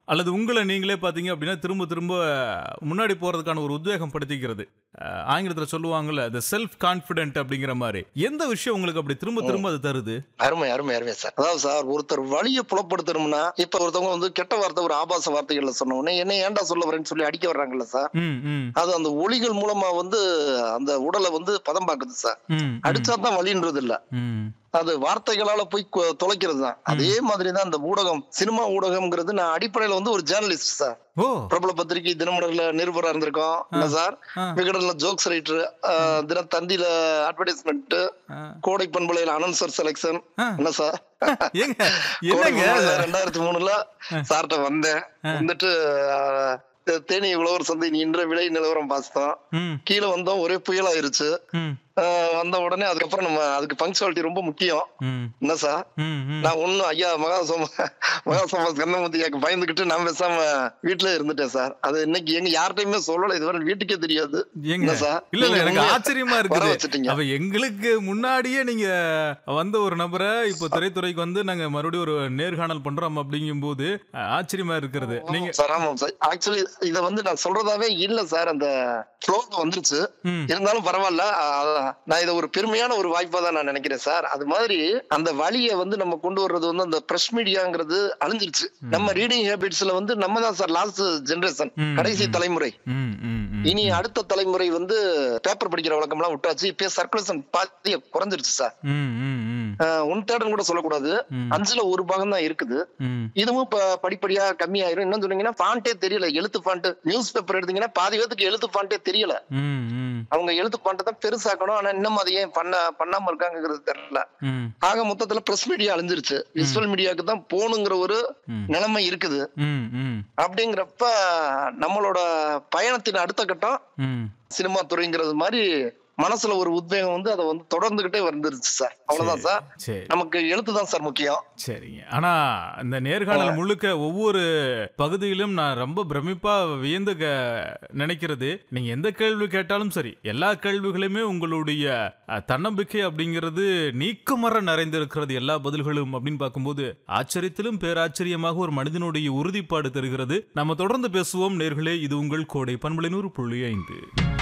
அல்லது உங்களை நீங்களே பார்த்தீங்க அப்படின்னா திரும்ப திரும்ப முன்னாடி போறதுக்கான ஒரு உத்வேகம் படுத்திக்கிறது அஹ், ஆங்கிலத்துல சொல்லுவாங்கல்ல the செல்ஃப் கான்ஃபிடென்ட் அப்படிங்கிற மாதிரி எந்த விஷயம் உங்களுக்கு அப்படி திரும்ப திரும்ப அது தருது அருமை அருமை அருமை சார் அதாவது சார் ஒருத்தர் வழியை புலப்படுத்தணும்னா இப்ப ஒருத்தவங்க வந்து கெட்ட வார்த்தை ஒரு ஆபாச வார்த்தைகள்ல சொன்ன உடனே என்ன ஏன்டா சொல்ல வரேன்னு சொல்லி அடிக்க வர்றாங்கல்ல சார் ம் ம் அது அந்த ஒளிகள் மூலமா வந்து அந்த உடலை வந்து பதம் பாக்குது சார் ம் அடிச்சா தான் வழின்றது இல்ல ம் அது வார்த்தைகளால போய் கொ- தொலைக்கிறது தான் அதே மாதிரி தான் அந்த ஊடகம் சினிமா ஊடகம்ங்கிறது நான் அடிப்படையில வந்து ஒரு ஜேர்னலிஸ்ட் சார் ஓ பிரபல பத்திரிகை தினமலர்ல நிருபரா இருந்திருக்கோம் என்ன சார் ஆ. விகடன்ல ஜோக்ஸ் ரைட்டர் தினத்தந்தியில அட்வர்டைஸ்மெண்ட் ஆ. கோடை பண்பலையில அனௌன்சர் செலெக்ஷன் ஆ. என்ன சார் ஏங்க என்னங்க ரெண்டாயிரத்தி மூணுல சார்ட்ட வந்தேன் வந்துட்டு ஆஹ், தேனி உழவர் சந்தை இன்ற விலை நிலவரம் பார்த்தோம் ம் கீழே வந்தோம் ஒரே புயலாயிருச்சு ம் ஆஹ், வந்த உடனே அதுக்கப்புறம் நம்ம அதுக்கு பங்க்சுவாலிட்டி ரொம்ப முக்கியம் ம் என்ன சார் ம் ம் நான் ஒண்ணும் ஐயா மகாசோம மகாசோம கண்ணமூர்த்தியாக்கு பயந்துகிட்டு நான் பேசாம வீட்டுல இருந்துட்டேன் சார் அது இன்னைக்கு எங்க யார்கிட்டயுமே சொல்லல இதுவரை வீட்டுக்கே தெரியாது ஏங்க என்ன சார் இல்ல இல்ல நீங்க எனக்கு உண்மையா ஆச்சரியமா வர இருக்குது வச்சுட்டீங்க அவ எங்களுக்கு முன்னாடியே நீங்க வந்த ஒரு நபரை இப்போ திரைத்துறைக்கு வந்து நாங்க மறுபடியும் ஒரு நேர்காணல் பண்றோம் அப்படிங்கும்போது அஹ், ஆச்சரியமா இருக்கிறது நீங்க சார் ஆமாம் சார் ஆக்சுவலி இத வந்து நான் சொல்றதாவே இல்ல சார் அந்த ஃப்ளோ வந்துருச்சு ம் இருந்தாலும் பரவாயில்ல அஹ், நான் இதை ஒரு பெருமையான ஒரு வாய்ப்பா தான் நான் நினைக்கிறேன் சார் அது மாதிரி அந்த வழியை வந்து நம்ம கொண்டு வர்றது வந்து அந்த பிரஸ் மீடியாங்கிறது அழிஞ்சிருச்சு நம்ம ரீடிங் ஹேபிட்ஸ்ல வந்து நம்ம தான் சார் லாஸ்ட் ஜெனரேஷன் ம், கடைசி தலைமுறை ம் ம் ம் இனி அடுத்த தலைமுறை வந்து பேப்பர் படிக்கிற வழக்கம்லாம் விட்டாச்சு இப்ப சர்க்குலேஷன் பாதி குறைஞ்சிருச்சு சார் ம் ம் ம் ஒன் தேர்ட்னு கூட சொல்லக்கூடாது ம். அஞ்சுல ஒரு பாகம் தான் இருக்குது ம் இதுவும் இப்ப படிப்படியா கம்மியாயிரும் என்ன சொன்னீங்கன்னா ஃபாண்டே தெரியல எழுத்து ஃபாண்ட் நியூஸ் பேப்பர் எடுத்தீங்கன்னா பாதி பேத்துக்கு எழுத்து ஃபாண்டே தெரியல ம் ம் அவங்க எழுத்து ஃபாண்ட்டை தான் பெருசாக்கணும் ஆனா இன்னும் அதை ஏன் பண்ண பண்ணாம இருக்காங்கிறது தெரியல ம் ஆக மொத்தத்துல பிரஸ் மீடியா அழிஞ்சிருச்சு விசுவல் மீடியாவுக்கு தான் போகணுங்கிற ஒரு ம். நிலைமை இருக்குது ம் ம் அப்படிங்கிறப்ப நம்மளோட பயணத்தின் அடுத்த கட்டம் ம் சினிமா துறைங்கிறது மாதிரி மனசுல ஒரு உத்வேகம் வந்து அதை வந்து தொடர்ந்துகிட்டே வந்துருச்சு சார் அவ்வளவுதான் சார் சரி நமக்கு எழுத்து தான் சார் முக்கியம் சரிங்க ஆனா இந்த நேர்காணல் முழுக்க ஒவ்வொரு பகுதியிலும் நான் ரொம்ப பிரமிப்பா வியந்து க- நினைக்கிறது நீங்க எந்த கேள்வி கேட்டாலும் சரி எல்லா கேள்விகளுமே உங்களுடைய அஹ், தன்னம்பிக்கை அப்படிங்கிறது நீக்கமர நிறைந்திருக்கிறது எல்லா பதில்களும் அப்படின்னு பார்க்கும்போது ஆச்சரியத்திலும் பேராச்சரியமாக ஒரு மனிதனுடைய உறுதிப்பாடு தருகிறது நம்ம தொடர்ந்து பேசுவோம் நேர்களே இது உங்கள் கோடை பண்பலை நூறு புள்ளி ஐந்து